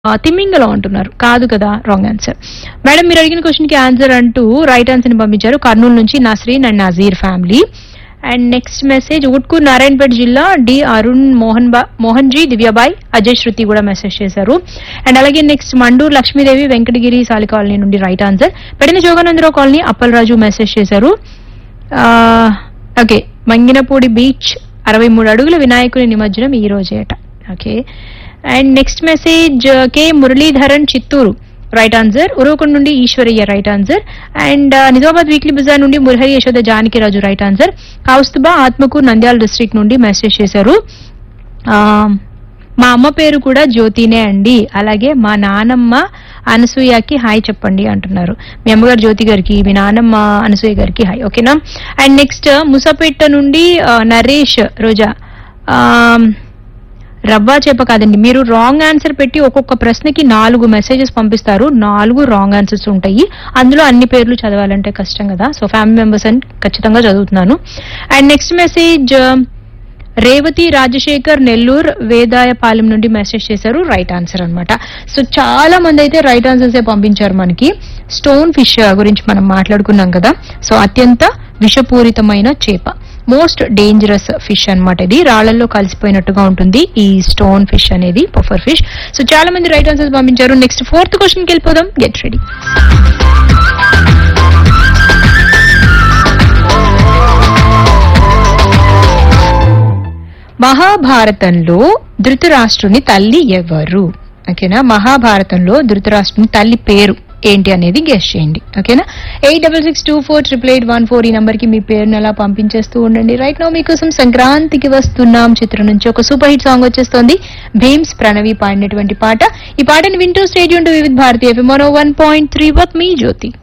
ఆ, తిమ్మింగలం అంటున్నారు కాదు కదా రాంగ్ ఆన్సర్ మేడం మీరు అడిగిన క్వశ్చన్ కి ఆన్సర్ అంటూ రైట్ ఆన్సర్ ని పంపించారు కర్నూలు నుంచి Nasreen and Nazeer family and next message Utkoor Narayanpet జిల్లా డి అరుణ్ మోహన్ బా మోహన్ జీ దివ్యాబాయ్ అజయ్ శృతి కూడా మెసేజ్ చేశారు అండ్ అలాగే నెక్స్ట్ మండూరు లక్ష్మీదేవి వెంకటగిరి సాలి కాలనీ నుండి రైట్ ఆన్సర్ పెడిన జోగానందరావు కాలనీ అప్పలరాజు మెసేజ్ చేశారు ఓకే మంగినపూడి బీచ్ అరవై మూడు అడుగుల వినాయకుని నిమజ్జనం ఈ రోజేట okay and next message K Muralidharan Chittoor right answer Uravakonda నుండి Eshwaraiah right answer and Nizamabad weekly bazaar నుండి Murahari Yashoda Janakiraju right answer Kaustuba Atmakur Nandyal district నుండి మెసేజ్ చేశారు ఆ, మా అమ్మ పేరు కూడా జ్యోతినే అండి అలాగే మా నానమ్మ అనసూయకి హాయ్ చెప్పండి అంటున్నారు మీ అమ్మగారు జ్యోతి గారికి మీ నానమ్మ అనసూయ గారికి హాయ్ ఓకేనా అండ్ నెక్స్ట్ ముసాపేట నుండి ఆ, నరేష్ రోజా ఆ, రవ్వ చేప కాదండి మీరు రాంగ్ ఆన్సర్ పెట్టి ఒక్కొక్క ప్రశ్నకి నాలుగు మెసేజెస్ పంపిస్తారు నాలుగు రాంగ్ ఆన్సర్స్ ఉంటాయి అందులో అన్ని పేర్లు చదవాలంటే కష్టం కదా సో ఫ్యామిలీ మెంబర్స్ అని ఖచ్చితంగా చదువుతున్నాను and next message Revathi Rajasekhar Nellore Vedayapalem నుండి మెసేజ్ చేశారు రైట్ ఆన్సర్ అన్నమాట సో చాలా మంది అయితే రైట్ ఆన్సర్స్ పంపించారు మనకి స్టోన్ ఫిష్ గురించి మనం మాట్లాడుకున్నాం కదా సో అత్యంత విషపూరితమైన చేప మోస్ట్ డేంజరస్ ఫిష్ అన్నమాట ఇది రాళ్లలో కలిసిపోయినట్టుగా ఉంటుంది ఈ స్టోన్ ఫిష్ అనేది పఫర్ ఫిష్ సో చాలా మంది రైట్ ఆన్సర్స్ పంపించారు నెక్స్ట్ ఫోర్త్ క్వశ్చన్కి వెళ్ళిపోదాం గెట్ రెడీ మహాభారతంలో ధృతరాష్ట్రుని తల్లి ఎవరు ఓకేనా మహాభారతంలో ధృతరాష్ట్రుని తల్లి పేరు ఏంటి అనేది గెస్ట్ చేయండి ఓకేనా eight double six two four triple eight one four ఈ నంబర్ కి మీ పేరును అలా పంపించేస్తూ ఉండండి రైట్ నో మీకోసం సంక్రాంతికి వస్తున్నాం చిత్రం నుంచి ఒక సూపర్ హిట్ సాంగ్ వచ్చేస్తుంది భీమ్స్ ప్రణవి పాడినటువంటి పాట ఈ పాటని వింటూ stadium to Vividh Bharati FM one point three వత్ మీ జ్యోతి